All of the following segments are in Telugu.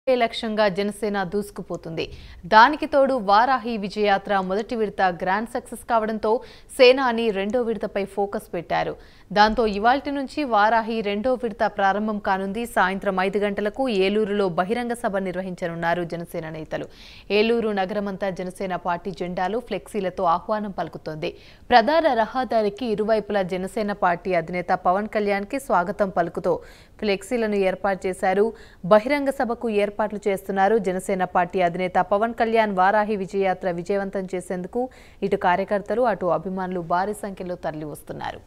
ఏ లక్ష్యంగా జనసేన దూసుకుపోతుంది దానికి తోడు వారాహి విజయయాత్ర మొదటి విడత గ్రాండ్ సక్సెస్ కావడంతో సేనాని రెండో విడతపై ఫోకస్ పెట్టారు దాంతో ఇవాల్టి నుంచి వారాహి రెండో విడత ప్రారంభం కానుంది సాయంత్రం ఐదు గంటలకు ఏలూరులో బహిరంగ సభ నిర్వహించనున్నారు జనసేన నేతలు ఏలూరు నగరమంతా జనసేన పార్టీ జెండాలు ఫ్లెక్సీలతో ఆహ్వానం పలుకుతోంది ప్రధాన రహదారికి ఇరువైపులా జనసేన పార్టీ అధినేత పవన్ కళ్యాణ్కి స్వాగతం పలుకుతూ ఫ్లెక్సీలను ఏర్పాటు చేశారు బహిరంగ సభకు ఏర్పాట్లు చేస్తున్నారు జనసేన పార్టీ అధినేత పవన్ కళ్యాణ్ వారాహి విజయయాత్ర విజయవంతం చేసేందుకు ఇటు కార్యకర్తలు అటు అభిమానులు భారీ సంఖ్యలో తరలి వస్తున్నారు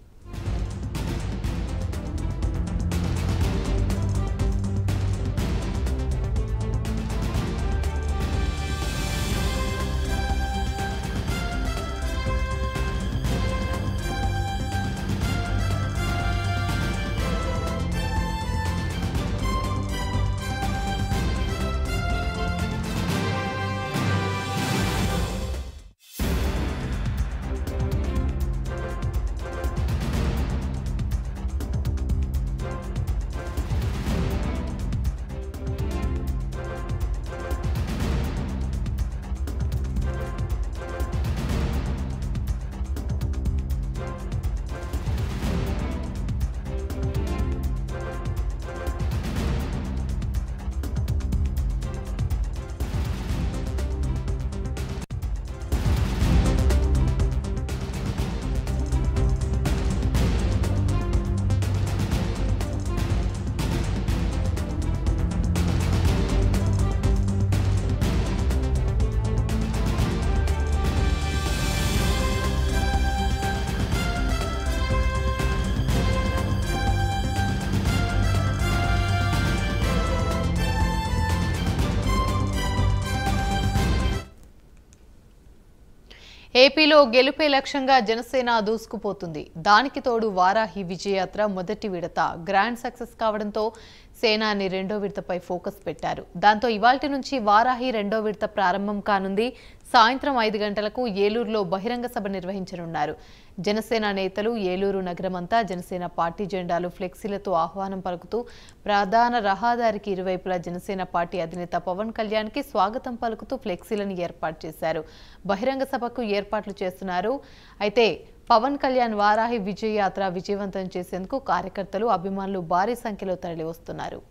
ఏపీలో గెలుపే లక్ష్యంగా జనసేన దూసుకుపోతుంది దానికి తోడు వారాహి విజయయాత్ర మొదటి విడత గ్రాండ్ సక్సెస్ కావడంతో సేనాని రెండో విడతపై ఫోకస్ పెట్టారు దాంతో ఇవాల్టి నుంచి వారాహి రెండో విడత ప్రారంభం కానుంది సాయంత్రం ఐదు గంటలకు ఏలూరులో బహిరంగ సభ నిర్వహించనున్నారు జనసేన నేతలు ఏలూరు నగరమంతా జనసేన పార్టీ జెండాలు ఫ్లెక్సీలతో ఆహ్వానం పలుకుతూ ప్రధాన రహదారికి ఇరువైపులా జనసేన పార్టీ అధినేత పవన్ కళ్యాణ్కి స్వాగతం పలుకుతూ ఫ్లెక్సీలను ఏర్పాటు చేశారు బహిరంగ సభకు ఏర్పాట్లు చేస్తున్నారు అయితే పవన్ కళ్యాణ్ వారాహి విజయ యాత్ర విజయవంతం చేసేందుకు కార్యకర్తలు అభిమానులు భారీ సంఖ్యలో తరలి వస్తున్నారు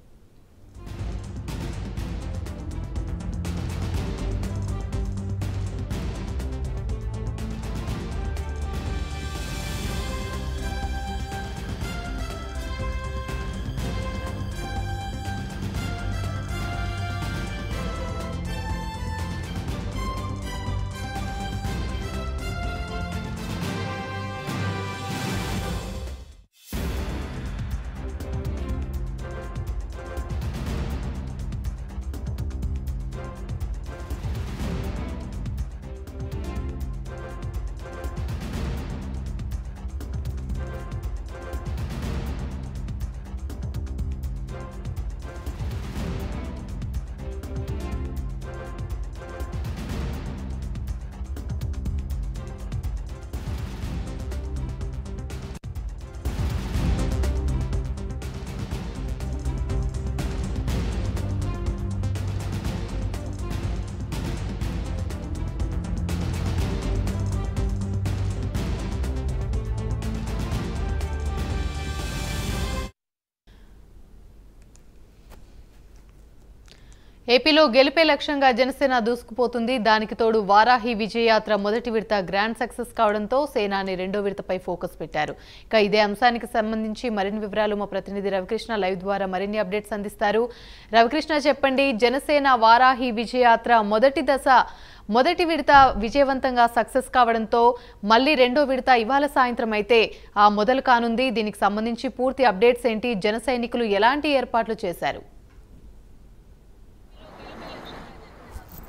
ఏపీలో గెలిపే లక్ష్యంగా జనసేన దూసుకుపోతుంది దానికి తోడు వారాహి విజయయాత్ర మొదటి విడత గ్రాండ్ సక్సెస్ కావడంతో సేనాని రెండో విడతపై ఫోకస్ పెట్టారు ఇక ఇదే అంశానికి సంబంధించి మరిన్ని వివరాలు మా ప్రతినిధి రవికృష్ణ లైవ్ ద్వారా మరిన్ని అప్డేట్స్ అందిస్తారు రవికృష్ణ చెప్పండి జనసేన వారాహి విజయయాత్ర మొదటి దశ మొదటి విడత విజయవంతంగా సక్సెస్ కావడంతో మళ్ళీ రెండో విడత ఇవాళ సాయంత్రం అయితే ఆ మొదలు కానుంది దీనికి సంబంధించి పూర్తి అప్డేట్స్ ఏంటి జన సైనికులు ఎలాంటి ఏర్పాట్లు చేశారు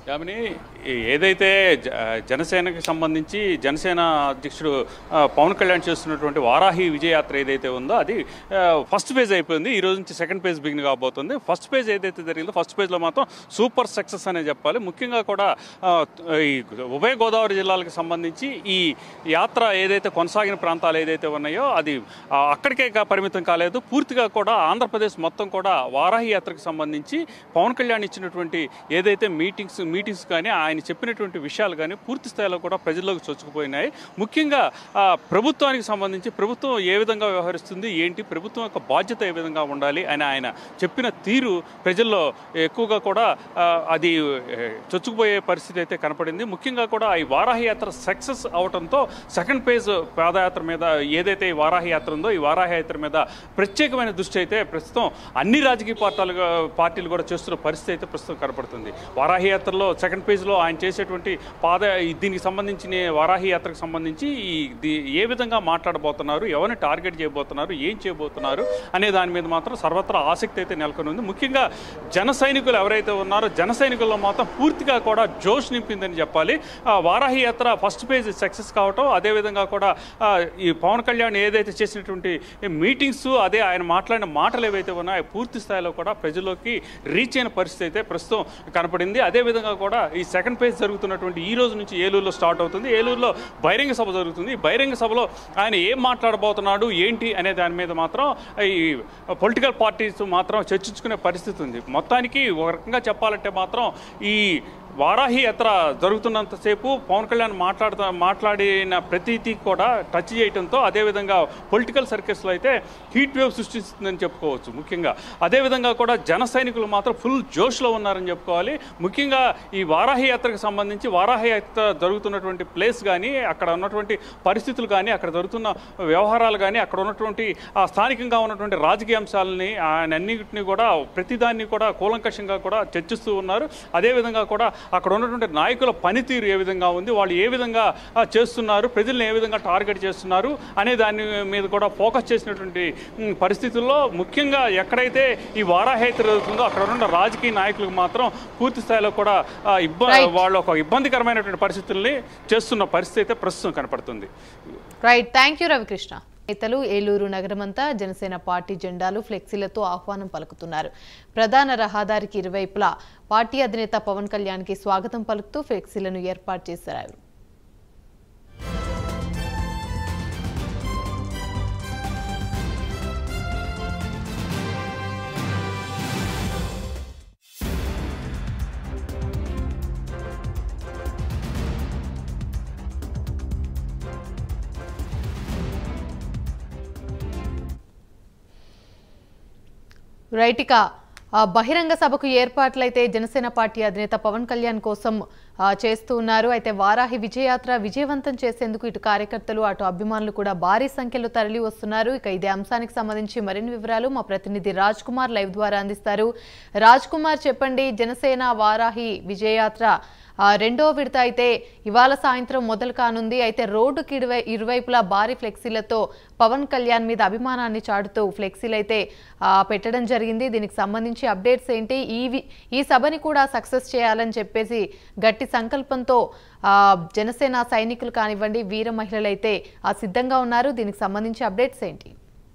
యామిని ఈ- ఏదైతే జ- జనసేనకి సంబంధించి జనసేన అధ్యక్షుడు ఆ, పవన్ కళ్యాణ్ చేస్తున్నటువంటి వారాహి విజయయాత్ర ఏదైతే ఉందో అది ఆ, ఫస్ట్ పేజ్ అయిపోయింది ఈ రోజు నుంచి సెకండ్ పేజ్ బిగిన్ కాబోతుంది ఫస్ట్ పేజ్ ఏదైతే జరిగిందో ఫస్ట్ పేజ్లో మాత్రం సూపర్ సక్సెస్ అనే చెప్పాలి ముఖ్యంగా కూడా ఆ, ఈ ఉభయ గోదావరి జిల్లాలకు సంబంధించి ఈ యాత్ర ఏదైతే కొనసాగిన ప్రాంతాలు ఏదైతే ఉన్నాయో అది ఆ, అక్కడికే కా- పరిమితం కాలేదు పూర్తిగా కూడా ఆంధ్రప్రదేశ్ మొత్తం కూడా వారాహి యాత్రకు సంబంధించి పవన్ కళ్యాణ్ ఇచ్చినటువంటి ఏదైతే మీటింగ్స్ మీటింగ్స్ కానీ ఆయన చెప్పినటువంటి విషయాలు కానీ పూర్తి స్థాయిలో కూడా ప్రజల్లోకి చొచ్చుకుపోయినాయి ముఖ్యంగా ఆ, ప్రభుత్వానికి సంబంధించి ప్రభుత్వం ఏ విధంగా వ్యవహరిస్తుంది ఏంటి ప్రభుత్వం యొక్క బాధ్యత ఏ విధంగా ఉండాలి అని ఆయన చెప్పిన తీరు ప్రజల్లో ఎక్కువగా కూడా ఆ, అది ఏ, చొచ్చుకుపోయే పరిస్థితి అయితే కనపడింది ముఖ్యంగా కూడా ఈ వారాహి యాత్ర సక్సెస్ అవడంతో సెకండ్ పేజ్ పాదయాత్ర మీద ఏదైతే ఈ వారాహి యాత్ర ఉందో ఈ వారాహి యాత్ర మీద ప్రత్యేకమైన దృష్టి అయితే ప్రస్తుతం అన్ని రాజకీయ పార్టీలు పార్టీలు కూడా చేస్తున్న పరిస్థితి అయితే ప్రస్తుతం కనపడుతుంది వారాహి యాత్రలో సెకండ్ పేజ్లో ఆయన చేసేటువంటి పాద దీనికి సంబంధించిన వారాహి యాత్రకు సంబంధించి ఈ ది- ఏ విధంగా మాట్లాడబోతున్నారు ఎవరిని టార్గెట్ చేయబోతున్నారు ఏం చేయబోతున్నారు అనే దాని మీద మాత్రం సర్వత్రా ఆసక్తి అయితే నెలకొని ఉంది ముఖ్యంగా జన సైనికులు ఎవరైతే ఉన్నారో జన సైనికుల్లో మాత్రం పూర్తిగా కూడా జోష్ నింపిందని చెప్పాలి ఆ వారాహి యాత్ర ఫస్ట్ పేజ్ సక్సెస్ కావటం అదేవిధంగా కూడా ఆ, ఈ పవన్ కళ్యాణ్ ఏదైతే చేసినటువంటి మీటింగ్స్ అదే ఆయన మాట్లాడిన మాటలు ఏవైతే ఉన్నాయో పూర్తి స్థాయిలో కూడా ప్రజల్లోకి రీచ్ అయిన పరిస్థితి అయితే ప్రస్తుతం కనపడింది అదేవిధంగా కూడా ఈ సెకండ్ పేజ్ జరుగుతున్నటువంటి ఈ రోజు నుంచి ఏలూరులో స్టార్ట్ అవుతుంది ఏలూరులో బహిరంగ సభ జరుగుతుంది ఈ బహిరంగ సభలో ఆయన ఏం మాట్లాడబోతున్నాడు ఏంటి అనే దాని మీద మాత్రం ఈ పొలిటికల్ పార్టీస్ మాత్రం చర్చించుకునే పరిస్థితి ఉంది మొత్తానికి ఒక రకంగా చెప్పాలంటే మాత్రం ఈ వారాహి యాత్ర జరుగుతున్నంతసేపు పవన్ కళ్యాణ్ మాట్లాడుతా మాట్లాడిన ప్రతీతి కూడా టచ్ చేయడంతో అదేవిధంగా పొలిటికల్ సర్కిల్స్లో అయితే హీట్ వేవ్ సృష్టిస్తుందని చెప్పుకోవచ్చు ముఖ్యంగా అదేవిధంగా కూడా జన సైనికులు మాత్రం ఫుల్ జోష్లో ఉన్నారని చెప్పుకోవాలి ముఖ్యంగా ఈ వారాహి యాత్రకు సంబంధించి వారాహి యాత్ర జరుగుతున్నటువంటి ప్లేస్ కానీ అక్కడ ఉన్నటువంటి పరిస్థితులు కానీ అక్కడ జరుగుతున్న వ్యవహారాలు కానీ అక్కడ ఉన్నటువంటి ఆ స్థానికంగా ఉన్నటువంటి రాజకీయ అంశాలని ఆయన అన్నింటినీ కూడా ప్రతిదాన్ని కూడా కూలంకషంగా కూడా చర్చిస్తూ ఉన్నారు అదేవిధంగా కూడా అక్కడ ఉన్నటువంటి నాయకుల పనితీరు ఏ విధంగా ఉంది వాళ్ళు ఏ విధంగా ఆ, చేస్తున్నారు ప్రజల్ని ఏ విధంగా టార్గెట్ చేస్తున్నారు అనే దాని మీద కూడా ఫోకస్ చేసినటువంటి ఉమ్, పరిస్థితుల్లో ముఖ్యంగా ఎక్కడైతే ఈ వారాహేత జరుగుతుందో అక్కడ ఉన్న రాజకీయ నాయకులకు మాత్రం పూర్తి స్థాయిలో కూడా ఆ, ఇబ్బ Right. వాళ్ళు ఒక ఇబ్బందికరమైనటువంటి పరిస్థితుల్ని చేస్తున్న పరిస్థితి అయితే ప్రస్తుతం కనపడుతుంది రైట్ థ్యాంక్ యూ రవికృష్ణ నేతలు ఏలూరు నగరమంతా జనసేన పార్టీ జెండాలు ఫ్లెక్సీలతో ఆహ్వానం పలుకుతున్నారు ప్రధాన రహదారికి ఇరువైపులా పార్టీ అధినేత పవన్ కళ్యాణ్కి స్వాగతం పలుకుతూ ఫ్లెక్సీలను ఏర్పాటు చేశారు రైట్ ఇక ఆ, బహిరంగ సభకు ఏర్పాట్లయితే జనసేన పార్టీ అధినేత పవన్ కళ్యాణ్ కోసం ఆ, చేస్తూ ఉన్నారు అయితే వారాహి విజయయాత్ర విజయవంతం చేసేందుకు ఇటు కార్యకర్తలు అటు అభిమానులు కూడా భారీ సంఖ్యలో తరలి వస్తున్నారు ఇక ఇదే అంశానికి సంబంధించి మరిన్ని వివరాలు మా ప్రతినిధి రాజ్ కుమార్ లైవ్ ద్వారా అందిస్తారు రాజ్ కుమార్ చెప్పండి జనసేన వారాహి విజయయాత్ర ఆ, రెండో విడత అయితే ఇవాళ సాయంత్రం మొదలు కానుంది అయితే రోడ్డుకి ఇరువై ఇరువైపులా భారీ ఫ్లెక్సీలతో పవన్ కళ్యాణ్ మీద అభిమానాన్ని చాటుతూ ఫ్లెక్సీలు అయితే ఆ, పెట్టడం జరిగింది దీనికి సంబంధించి అప్డేట్స్ ఏంటి ఈ వి- ఈ సభని కూడా సక్సెస్ చేయాలని చెప్పేసి గట్టి సంకల్పంతో ఆ, జనసేన సైనికులు కానివ్వండి వీర మహిళలు అయితే ఆ సిద్ధంగా ఉన్నారు దీనికి సంబంధించి అప్డేట్స్ ఏంటి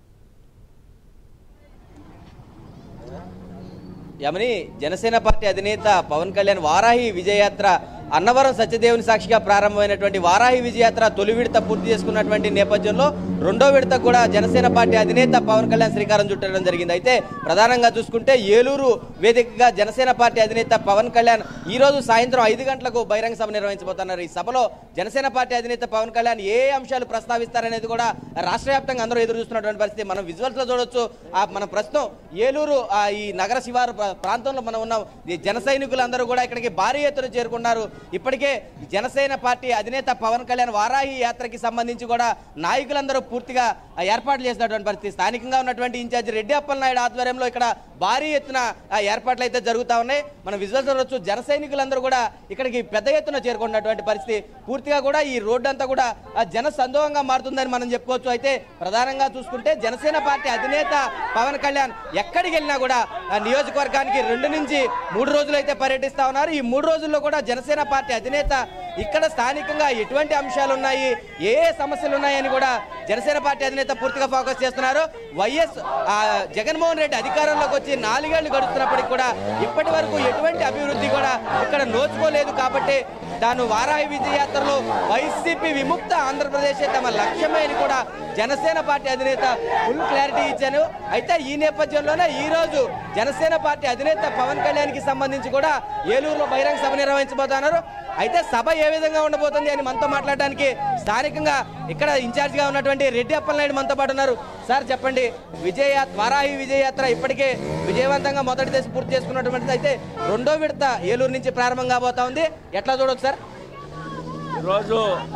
యమని జనసేన పార్టీ అధినేత పవన్ కళ్యాణ్ వారాహి విజయయాత్ర అన్నవరం సత్యదేవుని సాక్షిగా ప్రారంభమైనటువంటి వారాహి విజయయాత్ర తొలి విడత పూర్తి చేసుకున్నటువంటి నేపథ్యంలో రెండో విడత కూడా జనసేన పార్టీ అధినేత పవన్ కళ్యాణ్ శ్రీకారం చుట్టడం జరిగింది అయితే ప్రధానంగా చూసుకుంటే ఏలూరు వేదికగా జనసేన పార్టీ అధినేత పవన్ కళ్యాణ్ ఈ రోజు సాయంత్రం ఐదు గంటలకు బహిరంగ సభ నిర్వహించబోతున్నారు ఈ సభలో జనసేన పార్టీ అధినేత పవన్ కళ్యాణ్ ఏ అంశాలు ప్రస్తావిస్తారనేది కూడా రాష్ట్ర వ్యాప్తంగా అందరూ ఎదురు చూస్తున్నటువంటి పరిస్థితి మనం విజువల్స్ లో చూడొచ్చు ఆ మనం ప్రస్తుతం ఏలూరు ఆ ఈ నగర శివారు ప్ర- ప్రాంతంలో మనం ఉన్నాం ఈ జన సైనికులందరూ కూడా ఇక్కడికి భారీ ఎత్తున చేరుకున్నారు ఇప్పటికే జనసేన పార్టీ అధినేత పవన్ కళ్యాణ్ వారాహి యాత్రకి సంబంధించి కూడా నాయకులందరూ పూర్తిగా ఆ, ఏర్పాట్లు చేసినటువంటి పరిస్థితి స్థానికంగా ఉన్నటువంటి ఇన్ఛార్జ్ రెడ్డి అప్పలనాయుడు ఆధ్వర్యంలో ఇక్కడ భారీ ఎత్తున ఆ, ఏర్పాట్లు అయితే జరుగుతా ఉన్నాయి మనం విజువల్ చూడవచ్చు జన సైనికులందరూ కూడా ఇక్కడికి పెద్ద ఎత్తున చేరుకున్నటువంటి పరిస్థితి పూర్తిగా కూడా ఈ రోడ్డు అంతా కూడా ఆ, జన సందోహంగా మారుతుందని మనం చెప్పుకోవచ్చు అయితే ప్రధానంగా చూసుకుంటే జనసేన పార్టీ అధినేత పవన్ కళ్యాణ్ ఎక్కడికి వెళ్ళినా కూడా ఆ నియోజకవర్గానికి రెండు నుంచి మూడు రోజులు అయితే పర్యటిస్తా ఉన్నారు ఈ మూడు రోజుల్లో కూడా జనసేన పార్టీ అధినేత ఇక్కడ స్థానికంగా ఎటువంటి అంశాలు ఉన్నాయి ఏ ఏ సమస్యలు ఉన్నాయని కూడా జనసేన పార్టీ అధినేత పూర్తిగా ఫోకస్ చేస్తున్నారు వైఎస్ ఆ, జగన్మోహన్ రెడ్డి అధికారంలోకి వచ్చి నాలుగేళ్లు గడుస్తున్నప్పటికీ కూడా ఇప్పటి వరకు ఎటువంటి అభివృద్ధి కూడా ఇక్కడ నోచుకోలేదు కాబట్టి తాను వారాహి విజయయాత్రలో వైసీపీ విముక్త ఆంధ్రప్రదేశ్ తమ లక్ష్యమే అని కూడా జనసేన పార్టీ అధినేత ఫుల్ క్లారిటీ ఇచ్చాను అయితే ఈ నేపథ్యంలోనే ఈ రోజు జనసేన పార్టీ అధినేత పవన్ కళ్యాణ్ కి సంబంధించి కూడా ఏలూరులో బహిరంగ సభ నిర్వహించబోతున్నారు అయితే సభ ఏ విధంగా ఉండబోతుంది అని మనతో మాట్లాడడానికి స్థానికంగా ఇక్కడ ఇన్ఛార్జ్ గా ఉన్నటువంటి రెడ్డి అప్పలనాయుడు మనతో పాటు ఉన్నారు సార్ చెప్పండి విజయ వారాహి విజయయాత్ర ఇప్పటికే విజయవంతంగా మొదటి దశ పూర్తి చేసుకున్నటువంటిది అయితే రెండో విడత ఏలూరు నుంచి ప్రారంభం కాబోతా ఉంది ఎట్లా చూడొచ్చు సార్ ఈరోజు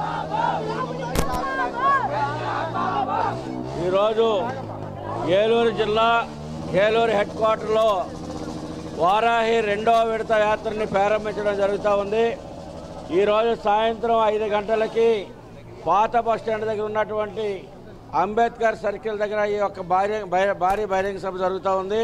ఈరోజు ఏలూరు జిల్లా ఏలూరు హెడ్ క్వార్టర్లో వారాహి రెండవ విడత యాత్రని ప్రారంభించడం జరుగుతూ ఉంది ఈరోజు సాయంత్రం ఐదు గంటలకి పాత బస్ స్టాండ్ దగ్గర ఉన్నటువంటి అంబేద్కర్ సర్కిల్ దగ్గర ఈ యొక్క భారీ బహి- భారీ బహిరంగ సభ జరుగుతూ ఉంది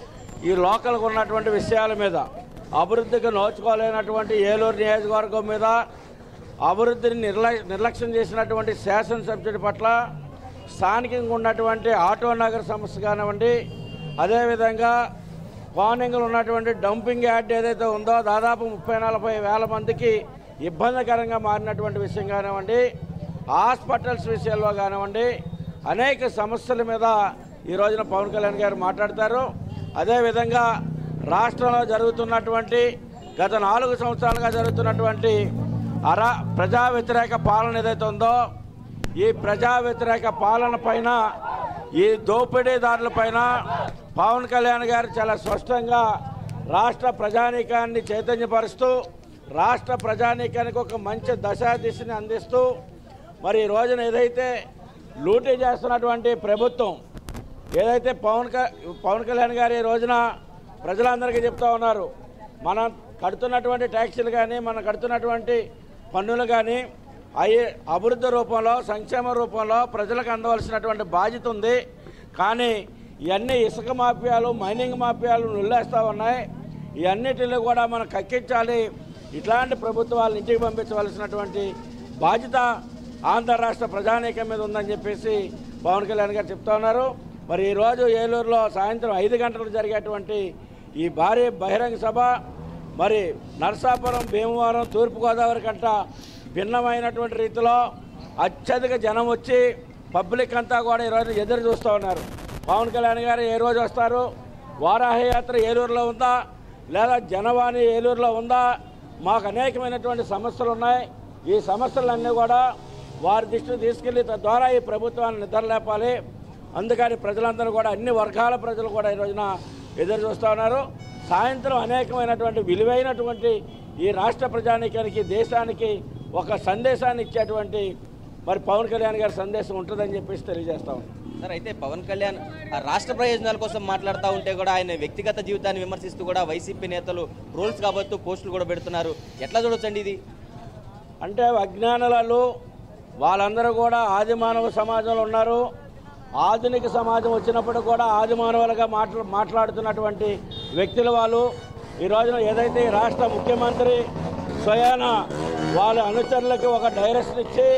ఈ లోకల్కు ఉన్నటువంటి విషయాల మీద అభివృద్ధికి నోచుకోలేనటువంటి ఏలూరు నియోజకవర్గం మీద అభివృద్ధిని నిర్ల నిర్లక్ష్యం చేసినటువంటి శాసనసభ్యుడి పట్ల స్థానికంగా ఉన్నటువంటి ఆటో నగర్ సమస్య కానివ్వండి అదేవిధంగా కోనింగ్లో ఉన్నటువంటి డంపింగ్ యార్డ్ ఏదైతే ఉందో దాదాపు ముప్పై నలభై వేల మందికి ఇబ్బందికరంగా మారినటువంటి విషయం కానివ్వండి హాస్పిటల్స్ విషయంలో కానివ్వండి అనేక సమస్యల మీద ఈ రోజున పవన్ కళ్యాణ్ గారు మాట్లాడతారు అదేవిధంగా రాష్ట్రంలో జరుగుతున్నటువంటి గత నాలుగు సంవత్సరాలుగా జరుగుతున్నటువంటి అరా ప్రజా వ్యతిరేక పాలన ఏదైతే ఉందో ఈ ప్రజా వ్యతిరేక పాలన పైన ఈ దోపిడీదారుల పైన పవన్ కళ్యాణ్ గారు చాలా స్పష్టంగా రాష్ట్ర ప్రజానీకాన్ని చైతన్యపరుస్తూ రాష్ట్ర ప్రజానీకానికి ఒక మంచి దశా దిశని అందిస్తూ మరి ఈ రోజున ఏదైతే లూటీ చేస్తున్నటువంటి ప్రభుత్వం ఏదైతే పవన్ క- పవన్ కళ్యాణ్ గారు ఈ రోజున ప్రజలందరికీ చెప్తా ఉన్నారు మనం కడుతున్నటువంటి ట్యాక్సీలు కానీ మనం కడుతున్నటువంటి పన్నులు కానీ అవి అభివృద్ధి రూపంలో సంక్షేమ రూపంలో ప్రజలకు అందవలసినటువంటి బాధ్యత ఉంది కానీ ఇవన్నీ ఇసుక మాఫియాలు మైనింగ్ మాఫియాలు నుల్లేస్తూ ఉన్నాయి ఇవన్నిటిని కూడా మనం కక్కించాలి ఇట్లాంటి ప్రభుత్వాలను ఇంటికి పంపించవలసినటువంటి బాధ్యత ఆంధ్ర రాష్ట్ర ప్రజానీకం మీద ఉందని చెప్పేసి పవన్ కళ్యాణ్ గారు చెప్తా ఉన్నారు మరి ఈరోజు ఏలూరులో సాయంత్రం ఐదు గంటలకు జరిగేటువంటి ఈ భారీ బహిరంగ సభ మరి నరసాపురం భీమవరం తూర్పుగోదావరి కంట భిన్నమైనటువంటి రీతిలో అత్యధిక జనం వచ్చి పబ్లిక్ అంతా కూడా ఈరోజు ఎదురు చూస్తూ ఉన్నారు పవన్ కళ్యాణ్ గారు ఏ రోజు వస్తారు వారాహి యాత్ర ఏలూరులో ఉందా లేదా జనవాణి ఏలూరులో ఉందా మాకు అనేకమైనటువంటి సమస్యలు ఉన్నాయి ఈ సమస్యలన్నీ కూడా వారి దృష్టికి తీసుకెళ్లి తద్వారా ఈ ప్రభుత్వాన్ని నిద్రలేపాలి అందుకని ప్రజలందరూ కూడా అన్ని వర్గాల ప్రజలు కూడా ఈ రోజున ఎదురు చూస్తూ ఉన్నారు సాయంత్రం అనేకమైనటువంటి విలువైనటువంటి ఈ రాష్ట్ర ప్రజానీకానికి దేశానికి ఒక సందేశాన్ని ఇచ్చేటువంటి మరి పవన్ కళ్యాణ్ గారి సందేశం ఉంటుందని చెప్పేసి తెలియజేస్తా ఉన్నాం సార్ అయితే పవన్ కళ్యాణ్ ఆ రాష్ట్ర ప్రయోజనాల కోసం మాట్లాడుతూ ఉంటే కూడా ఆయన వ్యక్తిగత జీవితాన్ని విమర్శిస్తూ కూడా వైసీపీ నేతలు రూల్స్ కాబోతూ పోస్టులు కూడా పెడుతున్నారు ఎట్లా చూడొచ్చండి ఇది అంటే అజ్ఞానులలో వాళ్ళందరూ కూడా ఆది మానవ సమాజంలో ఉన్నారు ఆధునిక సమాజం వచ్చినప్పుడు కూడా ఆది మానవులుగా మాట్లా మాట్లాడుతున్నటువంటి వ్యక్తులు వాళ్ళు ఈ రోజున ఏదైతే ఈ రాష్ట్ర ముఖ్యమంత్రి స్వయాన వాళ్ళ అనుచరులకు ఒక డైరెక్షన్ ఇచ్చి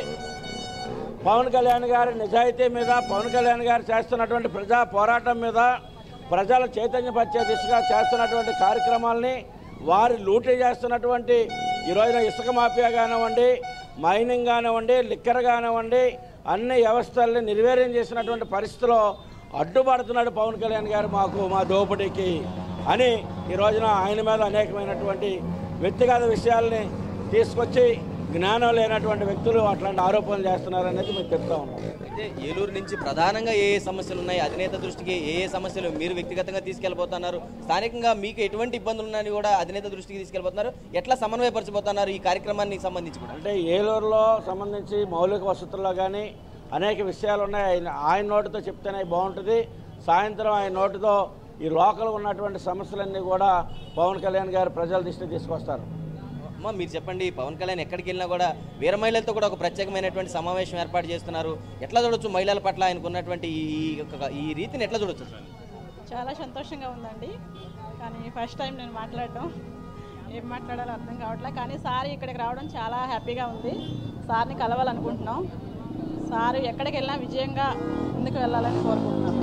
పవన్ కళ్యాణ్ గారి నిజాయితీ మీద పవన్ కళ్యాణ్ గారు చేస్తున్నటువంటి ప్రజా పోరాటం మీద ప్రజల చైతన్యపరిచే దిశగా చేస్తున్నటువంటి కార్యక్రమాల్ని వారి లూటీ చేస్తున్నటువంటి ఈ రోజున ఇసుక మాఫియా కానివ్వండి మైనింగ్ కానివ్వండి లిక్కర్ కానివ్వండి అన్ని వ్యవస్థల్ని నిర్వీర్యం చేసినటువంటి పరిస్థితిలో అడ్డుపడుతున్నాడు పవన్ కళ్యాణ్ గారు మాకు మా దోపిడీకి అని ఈ రోజున ఆయన మీద అనేకమైనటువంటి వ్యక్తిగత విషయాల్ని తీసుకొచ్చి జ్ఞానం లేనటువంటి వ్యక్తులు అట్లాంటి ఆరోపణలు చేస్తున్నారనేది మేము చెప్తా ఉన్నాం అయితే ఏలూరు నుంచి ప్రధానంగా ఏ ఏ సమస్యలు ఉన్నాయి అధినేత దృష్టికి ఏ ఏ సమస్యలు మీరు వ్యక్తిగతంగా తీసుకెళ్ళబోతున్నారు స్థానికంగా మీకు ఎటువంటి ఇబ్బందులు ఉన్నాయని కూడా అధినేత దృష్టికి తీసుకెళ్ళబోతున్నారు ఎట్లా సమన్వయపరచబోతున్నారు ఈ కార్యక్రమానికి సంబంధించి కూడా అంటే ఏలూరులో సంబంధించి మౌలిక వసతుల్లో కానీ అనేక విషయాలు ఉన్నాయి ఆయన ఆయన నోటితో చెప్తేనే బాగుంటుంది సాయంత్రం ఆయన నోటితో ఈ లోకల్ ఉన్నటువంటి సమస్యలన్నీ కూడా పవన్ కళ్యాణ్ గారు ప్రజల దృష్టికి తీసుకొస్తారు అమ్మ మీరు చెప్పండి పవన్ కళ్యాణ్ ఎక్కడికి వెళ్ళినా కూడా వీర మహిళలతో కూడా ఒక ప్రత్యేకమైనటువంటి సమావేశం ఏర్పాటు చేస్తున్నారు ఎట్లా చూడొచ్చు మహిళల పట్ల ఆయనకు ఉన్నటువంటి ఈ యొక్క- ఈ రీతిని ఎట్లా చూడొచ్చు చాలా సంతోషంగా ఉందండి కానీ ఫస్ట్ టైం నేను మాట్లాడటం ఏం మాట్లాడాలో అర్థం కావట్లేదు కానీ సార్ ఇక్కడికి రావడం చాలా హ్యాపీగా ఉంది సార్ని కలవాలనుకుంటున్నాం సార్ ఎక్కడికి వెళ్ళినా విజయంగా ముందుకు వెళ్ళాలని కోరుకుంటున్నాను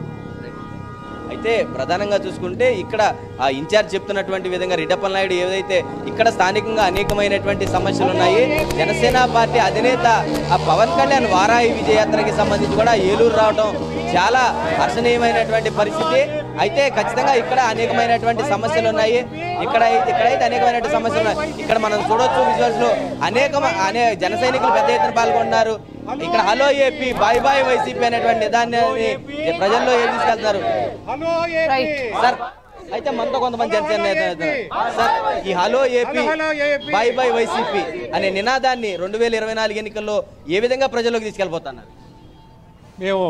అయితే ప్రధానంగా చూసుకుంటే ఇక్కడ ఆ ఇన్ఛార్జ్ చెప్తున్నటువంటి విధంగా రెడ్డప్పల నాయుడు ఏదైతే ఇక్కడ స్థానికంగా అనేకమైనటువంటి సమస్యలు ఉన్నాయి జనసేన పార్టీ అధినేత ఆ పవన్ కళ్యాణ్ వారాహి విజయయాత్రకి సంబంధించి కూడా ఏలూరు రావడం చాలా హర్షణీయమైనటువంటి పరిస్థితి అయితే ఖచ్చితంగా ఇక్కడ అనేకమైనటువంటి సమస్యలు ఉన్నాయి ఇక్కడ ఇక్కడైతే అనేకమైనటువంటి సమస్యలు ఉన్నాయి ఇక్కడ మనం చూడొచ్చు విజువల్స్ లో అనేక అనే జన సైనికులు పెద్ద ఎత్తున పాల్గొన్నారు ఇక్కడ hello AP bye bye YCP అనేటువంటి నిదాన్ని ప్రజల్లో ఏం తీసుకెళ్తున్నారు రైట్ సార్ అయితే మనతో కొంతమంది జనసేన నేతలు ఉన్నారు. సార్ ఈ hello AP bye bye YCP అనే నినాదాన్ని రెండు వేల ఇరవై నాలుగు ఎన్నికల్లో ఏ విధంగా ప్రజల్లోకి తీసుకెళ్ళిపోతున్నారు మేము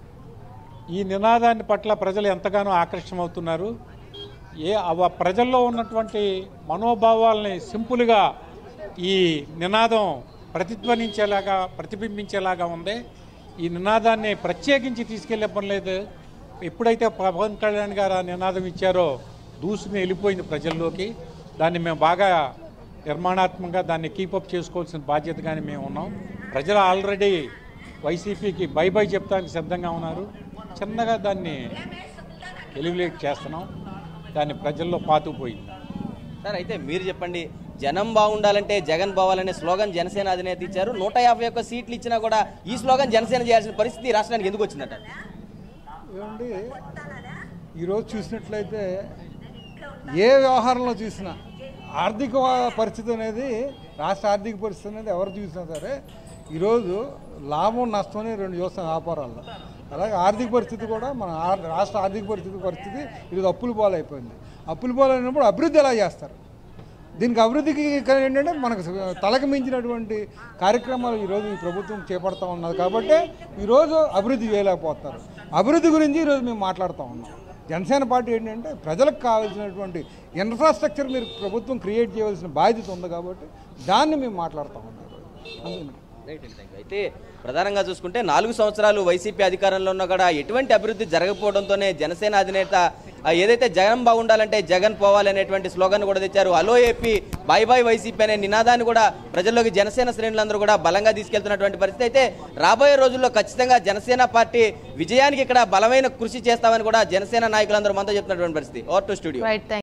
ఈ నినాదాన్ని పట్ల ప్రజలు ఎంతగానో ఆకర్షమవుతున్నారు ఏ అవ ప్రజల్లో ఉన్నటువంటి మనోభావాల్ని సింపుల్గా ఈ నినాదం ప్రతిధ్వనించేలాగా ప్రతిబింబించేలాగా ఉంది ఈ నినాదాన్ని ప్రత్యేకించి తీసుకెళ్లే పని లేదు ఎప్పుడైతే పవన్ కళ్యాణ్ గారు ఆ నినాదం ఇచ్చారో దూసుకుని వెళ్ళిపోయింది ప్రజల్లోకి దాన్ని మేము బాగా నిర్మాణాత్మకంగా దాన్ని కీపప్ చేసుకోవాల్సిన బాధ్యతగానే మేము ఉన్నాం ప్రజలు ఆల్రెడీ వైసీపీకి బై బై చెప్తానికి సిద్ధంగా ఉన్నారు చిన్నగా దాన్ని ఎలివిలేట్ చేస్తున్నాం దాన్ని ప్రజల్లో పాతుకుపోయింది సార్ అయితే మీరు చెప్పండి జనం బాగుండాలంటే జగన్ బావాలనే స్లోగన్ జనసేన అధినేత ఇచ్చారు నూట యాభై ఒక్క సీట్లు ఇచ్చినా కూడా ఈ స్లోగన్ జనసేన చేయాల్సిన పరిస్థితి ఈ రాష్ట్రానికి ఎందుకు వచ్చిందట ఏమండి ఈరోజు చూసినట్లయితే ఏ వ్యవహారంలో చూసినా ఆర్థిక పరిస్థితి అనేది రాష్ట్ర ఆర్థిక పరిస్థితి అనేది ఎవరు చూసినా సరే ఈరోజు లాభం నష్టం అని రెండు చూస్తాం వ్యాపారాల్లో అలాగే ఆర్థిక పరిస్థితి కూడా మన ఆర్- రాష్ట్ర ఆర్థిక పరిస్థితి పరిస్థితి ఈరోజు అప్పుల పాలైపోయింది అప్పుల పాలైనప్పుడు అభివృద్ధి ఎలా చేస్తారు దీనికి అభివృద్ధికి క- ఏంటంటే మనకు తలకు మించినటువంటి కార్యక్రమాలు ఈరోజు ఈ ప్రభుత్వం చేపడతా ఉన్నది కాబట్టి ఈరోజు అభివృద్ధి చేయలేకపోతున్నారు అభివృద్ధి గురించి ఈరోజు మేము మాట్లాడుతూ ఉన్నాం జనసేన పార్టీ ఏంటంటే ప్రజలకు కావాల్సినటువంటి ఇన్ఫ్రాస్ట్రక్చర్ మీరు ప్రభుత్వం క్రియేట్ చేయవలసిన బాధ్యత ఉంది కాబట్టి దాన్ని మేము మాట్లాడుతూ ఉన్నాం ఈరోజు. అందుకని రైట్ అండి, థాంక్యూ. అయితే ప్రధానంగా చూసుకుంటే నాలుగు సంవత్సరాలు వైసీపీ అధికారంలో ఉన్నా కూడా ఎటువంటి అభివృద్ధి జరగకపోవడంతోనే జనసేన అధినేత ఆ, ఏదైతే జగన్ బాగుండాలంటే జగన్ పోవాలి అనేటువంటి స్లోగన్ కూడా తెచ్చారు hello AP bye bye YCP అనే నినాదాన్ని కూడా ప్రజల్లోకి జనసేన శ్రేణులందరూ కూడా బలంగా తీసుకెళ్తున్నటువంటి పరిస్థితి అయితే రాబోయే రోజుల్లో ఖచ్చితంగా జనసేన పార్టీ విజయానికి ఇక్కడ బలమైన కృషి చేస్తామని కూడా జనసేన నాయకులందరూ మనతో చెప్తున్నటువంటి పరిస్థితి ఓవర్ టు స్టూడియో రైట్